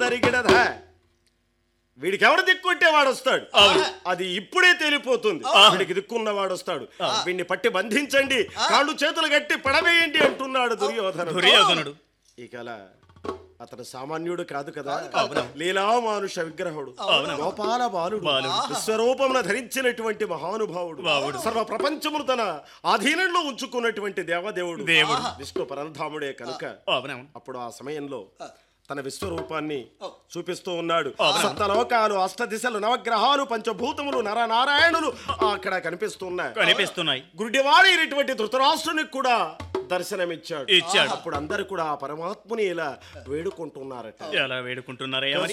జరిగినదా వీడికి ఎవరు దిక్కుంటే వాడు వస్తాడు అది ఇప్పుడే తెలిపోతుంది వీడికి దిక్కున్న వాడు వస్తాడు వీడిని పట్టి బంధించండి కాళ్ళు చేతులు కట్టి పడవేయండి అంటున్నాడు దుర్యోధనుడు దుర్యోధనుడు ఇకలా అతను సామాన్యుడు కాదు కదా లీలా మానుష విగ్రహుడు గోపాల బాలుడు విశ్వరూపమున ధరించినటువంటి మహానుభావుడు సర్వ ప్రపంచమును తన ఆధీనంలో ఉంచుకున్నటువంటి దేవదేవుడు దేవుడు. విష్ణు పరంధాముడే కనుక అవునవును అప్పుడు ఆ సమయంలో తన విశ్వరూపాన్ని చూపిస్తూ ఉన్నాడు సప్తలోకాలు అష్టదిశలు నవగ్రహాలు పంచభూతములు నరనారాయణులు అక్కడ కనిపిస్తున్నాయి కనిపిస్తున్నాయి గుడ్డివాడైనటువంటి ధృతరాష్ట్రునికి కూడా దర్శనమిచ్చాడు ఇచ్చాడు. అప్పుడు అందరు కూడా ఆ పరమాత్ముని ఇలా వేడుకుంటున్నారట ఎలా వేడుకుంటున్నారయ్యా మరి